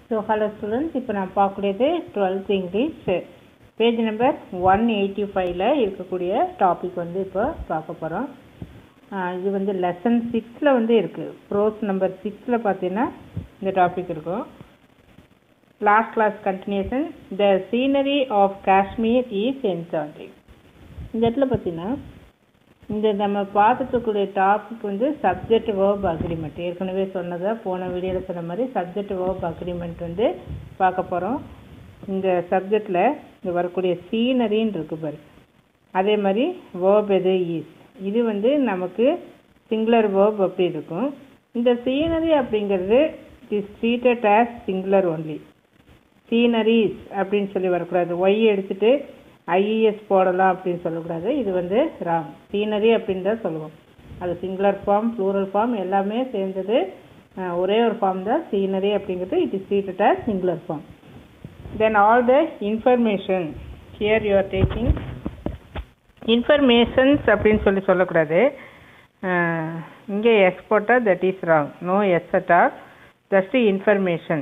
so hello students இப்போ நான் பார்க்கக்கூடியது twelfth English page number one eighty ஃபைவ்ல இருக்கக்கூடிய டாபிக் வந்து இப்போ பார்க்க போகிறோம் இது வந்து லெசன் சிக்ஸில் வந்து இருக்குது ப்ரோஸ் நம்பர் சிக்ஸில் பார்த்தீங்கன்னா இந்த டாபிக் இருக்கும் last class continuation the scenery of Kashmir is enchanting இந்த இடத்துல பார்த்தீங்கன்னா இந்த நம்ம பார்த்துட்டுக்கூடிய டாபிக் வந்து சப்ஜெக்ட் வேர்ப் அக்ரிமெண்ட் ஏற்கனவே சொன்னதா போன வீடியோவில் சொன்ன மாதிரி சப்ஜெக்ட் வேர்ப் அக்ரிமெண்ட் வந்து பார்க்க போகிறோம் இந்த சப்ஜெக்டில் இந்த வரக்கூடிய சீனரின்னு இருக்கு பாரு அதே மாதிரி வேர்ப் எது ஈஸ் இது வந்து நமக்கு சிங்குலர் வேர்ப் அப்படி இருக்கும் இந்த சீனரி அப்படிங்கிறது is treated as singular only sceneries அப்படின்னு சொல்லி வரக்கூடாது ஒய் எடுத்துட்டு ஐஇஎஸ் போடலாம் அப்படின்னு சொல்லக்கூடாது இது வந்து ராங் சீனரி அப்படின்னு தான் சொல்லுவோம் அது சிங்குலர் ஃபார்ம் ப்ளூரல் ஃபார்ம் எல்லாமே சேர்ந்தது அஹ், ஒரே ஒரு ஃபார்ம் தான் சீனரி அப்படிங்கிறது it is treated as singular form then all the information here you are taking informations அப்படின்னு சொல்லி சொல்லக்கூடாது அஹ், இங்கே எஸ் போட்டால் that is wrong no S at all just information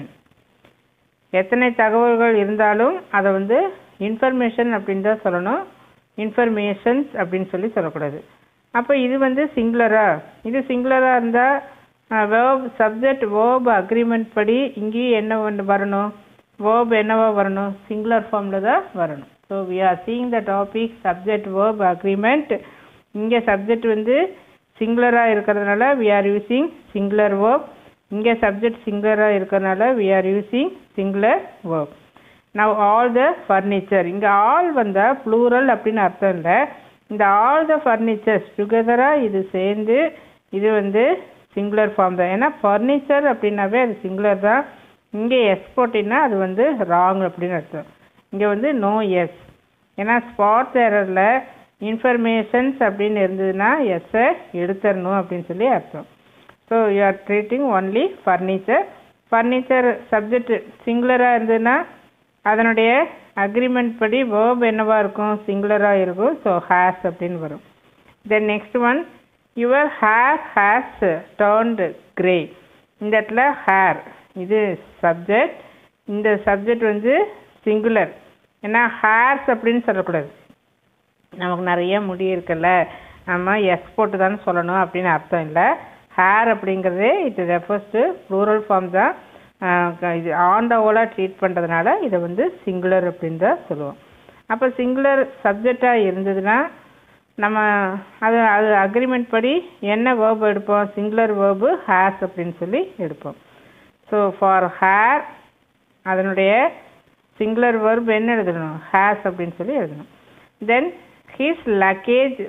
எத்தனை தகவல்கள் இருந்தாலும் அதை வந்து இன்ஃபர்மேஷன் அப்படின்னு தான் சொல்லணும் இன்ஃபர்மேஷன்ஸ் அப்படின்னு சொல்லி சொல்லக்கூடாது அப்போ இது வந்து சிங்குலரா இது சிங்குலராக இருந்தால் வேர்ப் சப்ஜெக்ட் வேர்ப் அக்ரிமெண்ட் படி இங்கேயும் என்ன ஒன்று வரணும் வேர்ப் என்னவா வரணும் சிங்குலர் ஃபார்மில் தான் வரணும் so we are seeing the topic subject verb agreement இங்கே சப்ஜெக்ட் வந்து சிங்குலராக இருக்கிறதுனால we are using singular verb இங்கே சப்ஜெக்ட் சிங்குலராக இருக்கிறதுனால we are using singular verb now all the furniture இங்கே ஆல் வந்தால் ப்ளூரல் அப்படின்னு அர்த்தம் இல்லை இந்த ஆல் த ஃபர்னிச்சர்ஸ் டுகெதராக இது சேர்ந்து இது வந்து சிங்குலர் ஃபார்ம் தான் ஏன்னா ஃபர்னிச்சர் அப்படின்னாவே அது சிங்குலர் தான் இங்கே எஸ் போட்டிங்கன்னா அது வந்து ராங் அப்படின்னு அர்த்தம் இங்கே வந்து நோ எஸ் ஏன்னா ஸ்பாட் எரரில் இன்ஃபர்மேஷன்ஸ் அப்படின்னு இருந்ததுன்னா எஸ்ஸை எடுத்துடணும் அப்படின்னு சொல்லி அர்த்தம் so you are treating only furniture furniture subject சிங்குலராக இருந்ததுன்னா அதனுடைய அக்ரிமெண்ட் படி வேர்ப் என்னவா இருக்கும் சிங்குலராக இருக்கும் ஸோ ஹேஸ் அப்படின்னு வரும் then next one your hair has turned grey இந்த இடத்துல ஹேர் இது சப்ஜெக்ட் இந்த சப்ஜெக்ட் வந்து சிங்குலர் ஏன்னா ஹேர்ஸ் அப்படின்னு சொல்லக்கூடாது நமக்கு நிறைய முடி இருக்குல்ல நம்ம எஸ் போட்டு தானே சொல்லணும் அப்படின்னு அர்த்தம் இல்லை ஹேர் அப்படிங்கிறது it refers to plural form தான் ஆஹ் க- இது ஆன் த ஓலாக ட்ரீட் பண்ணுறதுனால இதை வந்து சிங்குலர் அப்படின்னு தான் சொல்லுவோம் அப்போ சிங்குலர் சப்ஜெக்டாக இருந்ததுன்னா நம்ம அது அது அக்ரிமெண்ட் படி என்ன வேர்ப் எடுப்போம் சிங்குலர் வேர்பு ஹேர்ஸ் அப்படின்னு சொல்லி எடுப்போம் ஸோ ஃபார் ஹேர் அதனுடைய சிங்குலர் வேர்ப் என்ன எழுதணும் ஹேஸ் அப்படின்னு சொல்லி எழுதணும் தென் ஹிஸ் லக்கேஜ்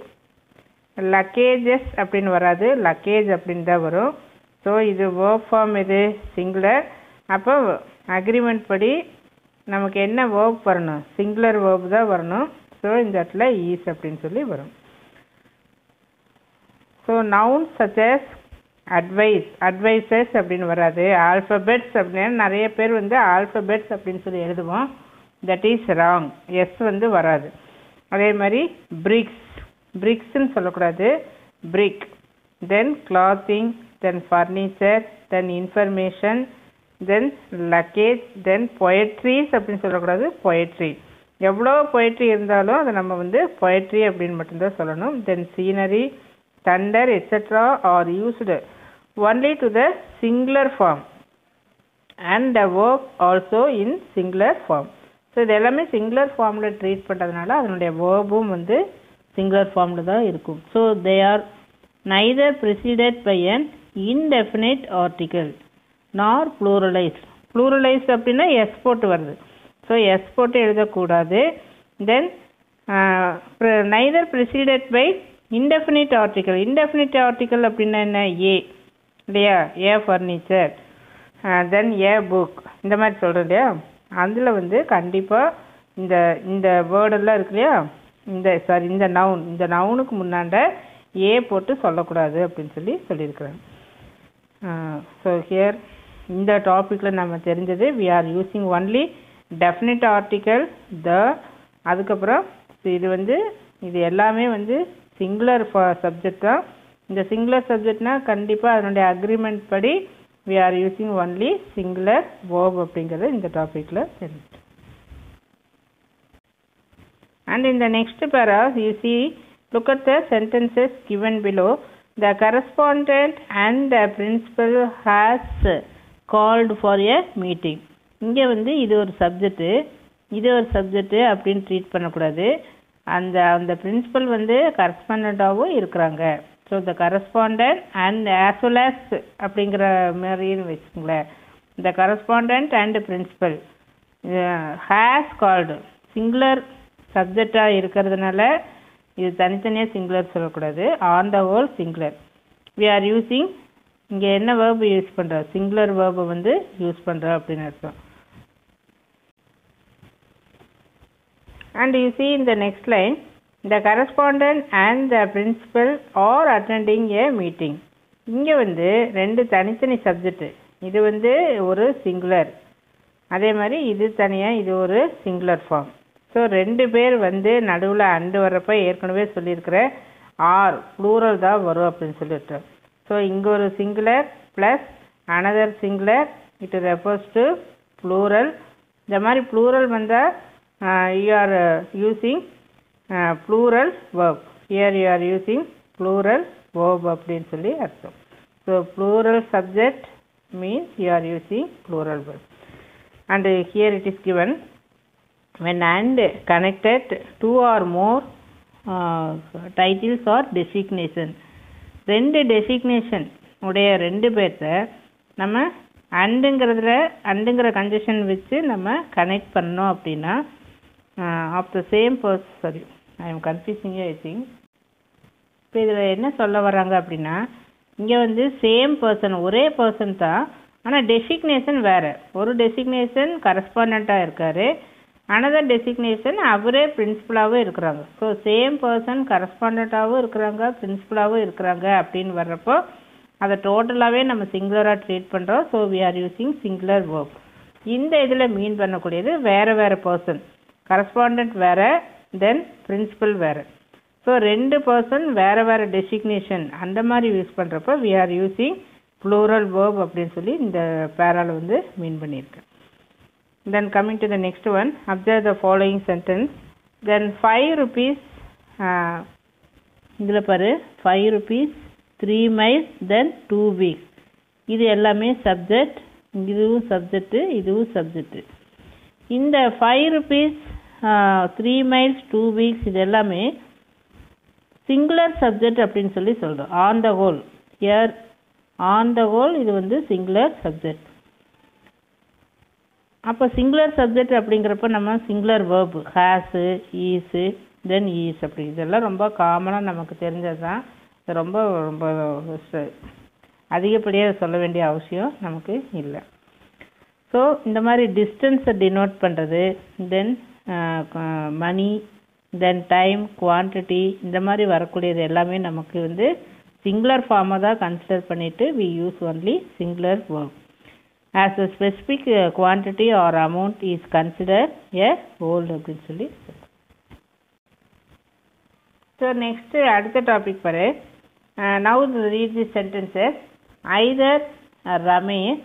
லக்கேஜஸ் அப்படின்னு வராது லக்கேஜ் அப்படின்னு தான் வரும் ஸோ இது வேர்ப் ஃபார்ம் இது சிங்குலர் அப்போ அக்ரிமெண்ட் படி நமக்கு என்ன வேர்ப் வரணும் சிங்குலர் வேர்ப் தான் வரணும் ஸோ இந்த இடத்துல ஈஸ் அப்படின்னு சொல்லி வரும் so noun such as advice அப்படின்னு வராது ஆல்ஃபபெட்ஸ் அப்படின்னு நிறைய பேர் வந்து ஆல்ஃபபெட்ஸ் அப்படின்னு சொல்லி எழுதுவோம் தட் இஸ் ராங் எஸ் வந்து வராது அதே மாதிரி பிரிக்ஸ் பிரிக்ஸ்ன்னு சொல்லக்கூடாது brick then clothing then furniture then information then luggage then poetries அப்படின்னு சொல்லக்கூடாது பொயட்ரி எவ்வளோ பொயட்ரி இருந்தாலும் அதை நம்ம வந்து பொயட்ரி அப்படின்னு மட்டும்தான் சொல்லணும் then scenery thunder etcetera are used only to the singular form and the work also in singular form so இது எல்லாமே சிங்குலர் ஃபார்மில் ட்ரீட் பண்ணுறதுனால அதனுடைய வேர்பும் வந்து சிங்குலர் ஃபார்மில் தான் இருக்கும் so they are neither preceded by an indefinite article nor pluralise ப்ளூரலைஸ் அப்படின்னா எஸ் போட்டு வருது ஸோ எஸ் போட்டு எழுதக்கூடாது then neither preceded by indefinite article indefinite article அப்படின்னா என்ன ஏ இல்லையா ஏ ஃபர்னிச்சர் தென் ஏ புக் இந்த மாதிரி சொல்கிறோம் இல்லையா அதில் வந்து கண்டிப்பாக இந்த இந்த வேர்டெல்லாம் இருக்கு இல்லையா இந்த சாரி இந்த நவுன் இந்த நவுனுக்கு முன்னாண்ட ஏ போட்டு சொல்லக்கூடாது அப்படின்னு சொல்லி சொல்லியிருக்கிறாங்க ஸோ ஹியர் இந்த டாப்பிக்கில் நம்ம தெரிஞ்சது we are using only definite article the அதுக்கப்புறம் இது வந்து இது எல்லாமே வந்து சிங்குலர் சப்ஜெக்ட் தான் இந்த சிங்குலர் சப்ஜெக்ட்னா கண்டிப்பாக அதனுடைய அக்ரிமெண்ட் படி we are using only singular verb அப்படிங்கிறது இந்த டாபிக்ல தெரிஞ்சுட்டு and in the next para you see look at the sentences given below the correspondent and the principal has called for a meeting இங்கே வந்து இது ஒரு சப்ஜெக்ட்டு இது ஒரு சப்ஜெக்ட்டு அப்படின்னு ட்ரீட் பண்ணக்கூடாது அந்த அந்த பிரின்சிபல் வந்து கரஸ்பாண்டாகவும் இருக்கிறாங்க so the correspondent and as well as அப்படிங்கிற மாதிரின்னு வச்சுக்கோங்களேன் the correspondent and principal has called singular சப்ஜெக்டாக இருக்கிறதுனால இது தனித்தனியாக சிங்குலர் சொல்லக்கூடாது on the whole singular we are using இங்கே என்ன வேர்பு யூஸ் பண்ணுறோம் சிங்குலர் வேர்பை வந்து யூஸ் பண்ணுறோம் அப்படின்னு அர்த்தம் and you see in the next line the correspondent and the principal are attending a meeting இங்கே வந்து ரெண்டு தனித்தனி சப்ஜெக்ட் இது வந்து ஒரு சிங்குலர் அதே மாதிரி இது தனியாக இது ஒரு சிங்குலர் ஃபார்ம் ஸோ ரெண்டு பேர் வந்து நடுவில் அண்டு வர்றப்ப ஏற்கனவே சொல்லியிருக்கிற ஆர் ப்ளூரல் தான் வரும் அப்படின்னு சொல்லிட்டோம் ஸோ இங்கே ஒரு singular plus another singular it refers to plural இந்த மாதிரி ப்ளூரல் வந்தால் you are uh, using uh, plural verb here you are using plural verb அப்படின்னு சொல்லி அர்த்தம் so plural subject means you are using plural verb and uh, here it is given when and connected two or more uh, titles or designation ரெண்டு designation உடைய ரெண்டு பேர்த்த நம்ம அண்டுங்கிறதுல அண்டுங்கிற condition வச்சு நம்ம கனெக்ட் பண்ணோம் அப்படின்னா ஆஃப் த சேம் பர்ஸ் sorry I am confusing I think இப்போ இதில் என்ன சொல்ல வராங்க அப்படின்னா இங்கே வந்து சேம் பர்சன் ஒரே பர்சன் தான் ஆனால் டெசிக்னேஷன் வேறு ஒரு டெசிக்னேஷன் கரஸ்பாண்டாக இருக்கார் அனதர் டெசிக்னேஷன் அவரே பிரின்சிபலாகவும் இருக்கிறாங்க ஸோ சேம் பர்சன் கரஸ்பாண்டாகவும் இருக்கிறாங்க பிரின்சிபலாகவும் இருக்கிறாங்க அப்படின்னு வர்றப்போ அதை டோட்டலாகவே நம்ம சிங்குலராக ட்ரீட் பண்ணுறோம் so we are using singular verb இந்த இதில் மீன் பண்ணக்கூடியது வேறு வேறு பர்சன் கரஸ்பாண்டன்ட் வேறு தென் பிரின்சிபல் வேறு ஸோ ரெண்டு பர்சன் வேறு வேறு டெசிக்னேஷன் அந்த மாதிரி யூஸ் பண்ணுறப்ப we are using plural verb அப்படின்னு சொல்லி இந்த பேரால் வந்து மீன் பண்ணியிருக்கேன் then coming to the next one observe the following sentence then five rupees இதில் பாரு five rupees three miles then two weeks இது எல்லாமே சப்ஜெக்ட் இதுவும் சப்ஜெக்ட்டு இதுவும் சப்ஜெக்ட்டு இந்த five rupees three miles two weeks இது எல்லாமே சிங்குலர் சப்ஜெக்ட் அப்படின்னு சொல்லி சொல்கிறோம் on the whole year on the whole இது வந்து சிங்குலர் சப்ஜெக்ட் அப்போ சிங்குலர் சப்ஜெக்ட் அப்படிங்கிறப்ப நம்ம singular verb has is then is அப்படி இதெல்லாம் ரொம்ப காமனாக நமக்கு தெரிஞ்சது தான் இது ரொம்ப ரொம்ப அதிகப்படியாக சொல்ல வேண்டிய அவசியம் நமக்கு இல்லை ஸோ இந்த மாதிரி டிஸ்டன்ஸை டினோட் பண்ணுறது தென் மணி தென் டைம் குவான்டிட்டி இந்த மாதிரி வரக்கூடியது எல்லாமே நமக்கு வந்து சிங்குலர் ஃபார்மாக தான் கன்சிடர் பண்ணிவிட்டு we use only singular verb as a specific quantity or amount is consider a whole அப்படின்னு சொல்லி ஸோ நெக்ஸ்ட்டு அடுத்த டாபிக் பாரு now read the sentences either Ramesh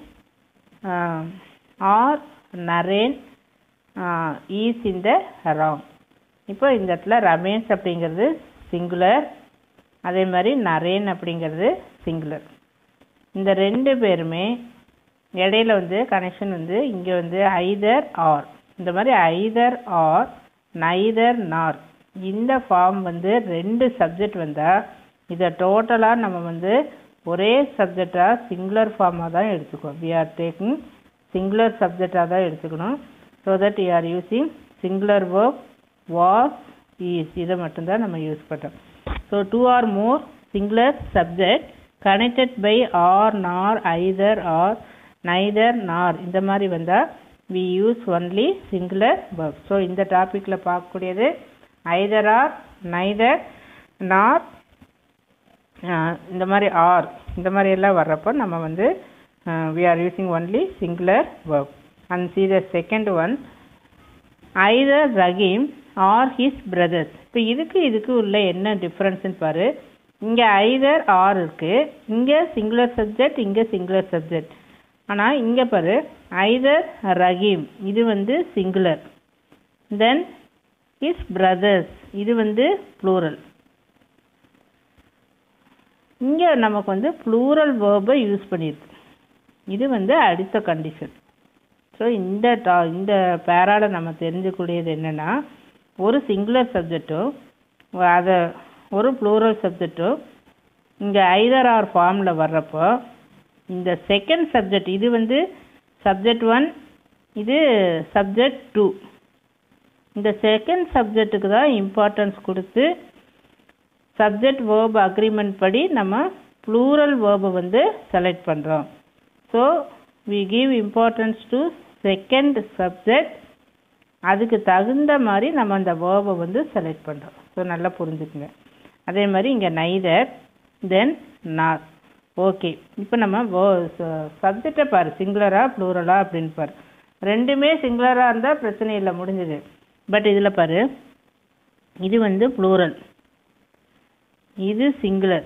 or Naren is in the wrong இப்போ இந்த இடத்துல ரமேஷ் அப்படிங்கிறது சிங்குலர் அதே மாதிரி நரேன் அப்படிங்கிறது சிங்குலர் இந்த ரெண்டு பேருமே இடையில வந்து கனெக்ஷன் வந்து இங்கே வந்து ஐதர் ஆர் இந்த மாதிரி ஐதர் ஆர் நைதர் நார் இந்த ஃபார்ம் வந்து ரெண்டு சப்ஜெக்ட் வந்தால் இதை டோட்டலாக நம்ம வந்து ஒரே சப்ஜெக்டாக சிங்குலர் ஃபார்மாக தான் எடுத்துக்குவோம் வி ஆர் டேக்கிங் சிங்குலர் சப்ஜெக்டாக தான் எடுத்துக்கணும் so that you are using singular verb was is இதை மட்டும்தான் நம்ம யூஸ் பண்ணுறோம் so two or more singular subject connected by or nor either or neither nor இந்த மாதிரி வந்தால் we use only singular verb so இந்த டாப்பிக்கில் பார்க்கக்கூடியது ஐதர் ஆர் நைதர் நார் இந்த மாதிரி ஆர் இந்த மாதிரி எல்லாம் வர்றப்போ நம்ம வந்து we are using only singular verb and see the second one either Rahim or his brothers இப்போ இதுக்கு இதுக்கு உள்ள என்ன டிஃப்ரென்ஸ்னு பாரு இங்கே ஐதர் ஆர் இருக்குது இங்கே சிங்குலர் சப்ஜெக்ட் இங்கே சிங்குலர் சப்ஜெக்ட் ஆனால் இங்கே பாரு ஐதர் ரஹீம் இது வந்து சிங்குலர் தென் இஸ் பிரதர்ஸ் இது வந்து ப்ளூரல் இங்கே நமக்கு வந்து ப்ளூரல் வேர்பை யூஸ் பண்ணியிருக்கு இது வந்து அடுத்த கண்டிஷன் ஸோ இந்த டா இந்த பேரால நம்ம தெரிஞ்சுக்கூடியது என்னென்னா ஒரு சிங்குலர் சப்ஜெக்டும் அதை ஒரு ப்ளூரல் சப்ஜெக்டும் இங்கே ஐதர் ஆர் ஃபார்மில் வர்றப்போ இந்த செகண்ட் சப்ஜெக்ட் இது வந்து சப்ஜெக்ட் ஒன் இது சப்ஜெக்ட் டூ இந்த செகண்ட் சப்ஜெக்ட்டுக்கு தான் இம்பார்ட்டன்ஸ் கொடுத்து சப்ஜெக்ட் வேர்ப் அக்ரிமெண்ட் படி நம்ம ப்ளூரல் வேர்பை வந்து செலக்ட் பண்ணுறோம் so we give importance to second subject அதுக்கு தகுந்த மாதிரி நம்ம அந்த வேர்பை வந்து செலக்ட் பண்ணுறோம் ஸோ நல்லா புரிஞ்சுக்குங்க அதே மாதிரி இங்கே நைதர் தென் நாட் ஓகே இப்போ நம்ம சப்ஜெக்டை பாரு சிங்குலரா ப்ளூரலா அப்படின்னு பாரு ரெண்டுமே சிங்குலராக இருந்தால் பிரச்சனை இல்லை முடிஞ்சது பட் இதில் பாரு இது வந்து ப்ளூரல் இது சிங்குலர்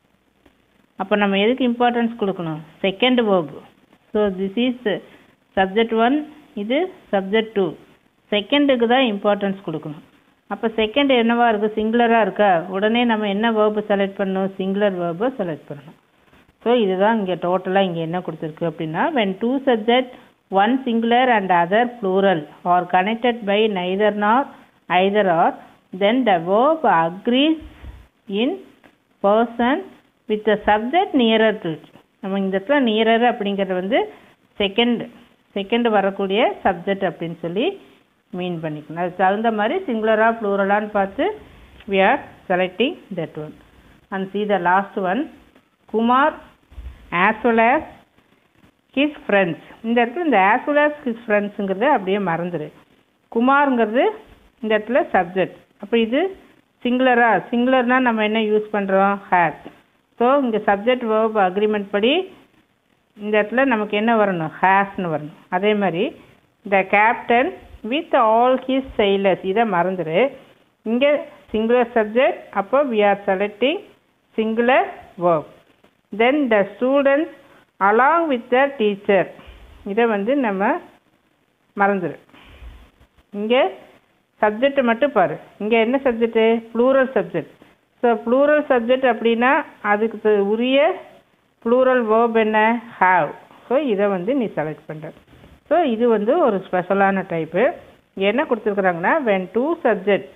அப்போ நம்ம எதுக்கு இம்பார்ட்டன்ஸ் கொடுக்கணும் second verb so this is subject one இது சப்ஜெக்ட் டூ செகண்டுக்கு தான் இம்பார்ட்டன்ஸ் கொடுக்கணும் அப்போ செகண்ட் என்னவா இருக்குது சிங்குலராக இருக்கா உடனே நம்ம என்ன வேர்பு செலக்ட் பண்ணணும் சிங்குலர் வேர்பை செலக்ட் பண்ணணும் ஸோ இதுதான் இங்கே டோட்டலாக இங்கே என்ன கொடுத்துருக்கு அப்படின்னா when two subject one singular and other plural are connected by neither nor either or then the verb agrees in person with the subject nearer to நம்ம இந்த இடத்துல நியரர் அப்படிங்கிறது வந்து செகண்ட் செகண்ட் வரக்கூடிய சப்ஜெக்ட் அப்படின்னு சொல்லி மீன் பண்ணிக்கணும் அதுக்கு தகுந்த மாதிரி சிங்குலரா ப்ளூரலான்னு பார்த்து we are selecting that one and see the last one Kumar as well as his friends இந்த இடத்துல இந்த ஆஸ் வெல் ஆஸ் ஹிஸ் ஃப்ரெண்ட்ஸுங்கிறது அப்படியே மறந்துடு குமாருங்கிறது இந்த இடத்துல சப்ஜெக்ட் அப்போ இது சிங்குலரா சிங்குலர்னால் நம்ம என்ன யூஸ் பண்ணுறோம் ஹேர் ஸோ இங்கே சப்ஜெக்ட் வேர்ப் அக்ரிமெண்ட் படி இந்த இடத்துல நமக்கு என்ன வரணும் ஹேஸ்னு வரணும் அதே மாதிரி the captain with all his sailors இதை மறந்துடு இங்கே சிங்குலர் சப்ஜெக்ட் அப்போ we are selecting singular verb then the students along with the teacher இதை வந்து நம்ம மறந்துடு இங்கே சப்ஜெக்ட் மட்டும் பாரு இங்கே என்ன subject plural subject so plural subject அப்படின்னா அதுக்கு த- உரிய ப்ளூரல் வேர்ப் என்ன ஹாவ் ஸோ இதை வந்து நீ செலக்ட் பண்ணுற ஸோ இது வந்து ஒரு ஸ்பெஷலான டைப்பு என்ன கொடுத்துருக்குறாங்கன்னா when two subject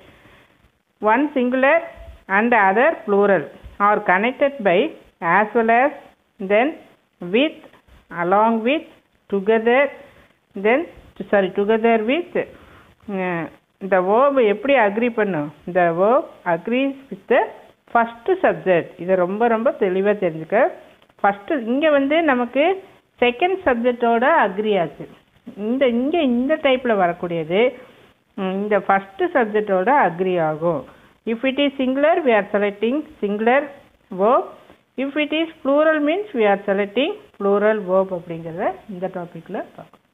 one singular and other plural are connected by as well as then with along with together then sorry together with இந்த வேர்பை எப்படி அக்ரி பண்ணும் இந்த verb agrees with the first subject இதை ரொம்ப ரொம்ப தெளிவாக தெரிஞ்சுக்க ஃபஸ்ட்டு இங்கே வந்து நமக்கு செகண்ட் சப்ஜெக்டோட அக்ரி ஆச்சு இந்த இங்கே இந்த டைப்பில் வரக்கூடியது ம், இந்த ஃபஸ்ட்டு சப்ஜெக்டோட அக்ரி ஆகும் if it is singular we are selecting singular verb if it is plural means we are selecting plural verb அப்படிங்கிறத இந்த டாப்பிக்கில் பார்க்கணும்